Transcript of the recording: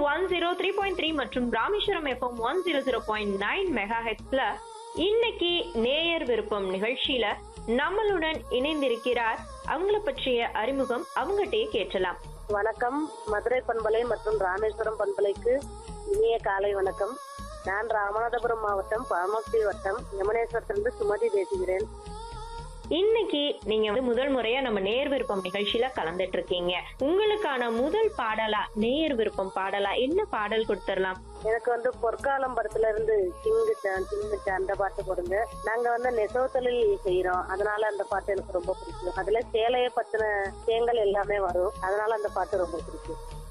one zero three point three மற்றும் Rameswaram FM one zero zero point nine mega ஹெட்ஸ்ல இன்னைக்கு நேயர் விருப்பம் நிகழ்ச்சியில நம்மளுடன் இணைந்திருக்கிறார் அவங்கள பற்றிய அறிமுகம் அவங்ககிட்டயே கேட்டலாம் வணக்கம் மதுரை பண்பலை மற்றும் ராமேஸ்வரம் பண்பலைக்கு இனிய காலை வணக்கம் நான் ராமநாதபுரம் மாவட்டம் பாமக்தி வட்டம் யமுனேஸ்வரத்திலிருந்து சுமதி பேசுகிறேன் இன்னைக்கு நீங்க வந்து முதல் முறையா நம்ம நேர் விருப்பம் நிகழ்ச்சியில கலந்துட்டு இருக்கீங்க உங்களுக்கான முதல் பாடலா நேர் விருப்பம் பாடலா என்ன பாடல் கொடுத்துடலாம் எனக்கு வந்து பொற்காலம் படத்துல இருந்து சிங்கு சான் சிங்கு சான் அந்த பாட்டு போடுங்க நாங்க வந்து நெசவு தொழில் செய்யறோம் அதனால அந்த பாட்டு எனக்கு ரொம்ப பிடிக்கும் அதுல சேலையை பத்தின தேங்கள் எல்லாமே வரும் அதனால அந்த பாட்டு ரொம்ப பிடிக்கும்